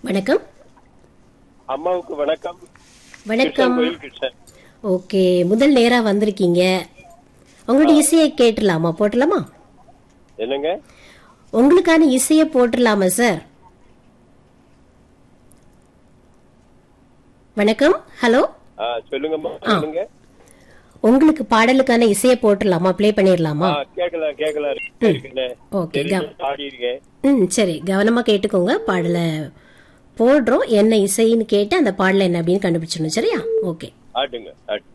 வணக்கம் அம்மாவுக்கு வணக்கம் வணக்கம் கிருஷ்ணன் கோயில் கிருஷ்ணன் ஓகே முதல் நேரா வந்திருக்கீங்க உங்களுடைய இசையை கேட்டுலாமா போட்டலாமா என்னங்க உங்களுக்கான இசையை போட்டுடலாமா சார் வணக்கம் ஹலோ ஆ, சொல்லுங்கம்மா சொல்லுங்க உங்களுக்கு பாடலுக்கான இசையை போட்டுடலாமா ப்ளே பண்ணிடலாமா ஆ, கேட்கலாம் கேட்கலாம் இருக்குண்ணே. ஓகே தெரிஞ்சு பாடியிருக்கேன் ம் சரி கவனமா கேட்டுக்கோங்க பாடலை போடுறோம் என்ன இசைன்னு கேட்டு அந்த பாடல என்ன அப்படின்னு கண்டுபிடிச்சிடணும் சரியா ஓகே ஆட்டுங்க ஆட்டு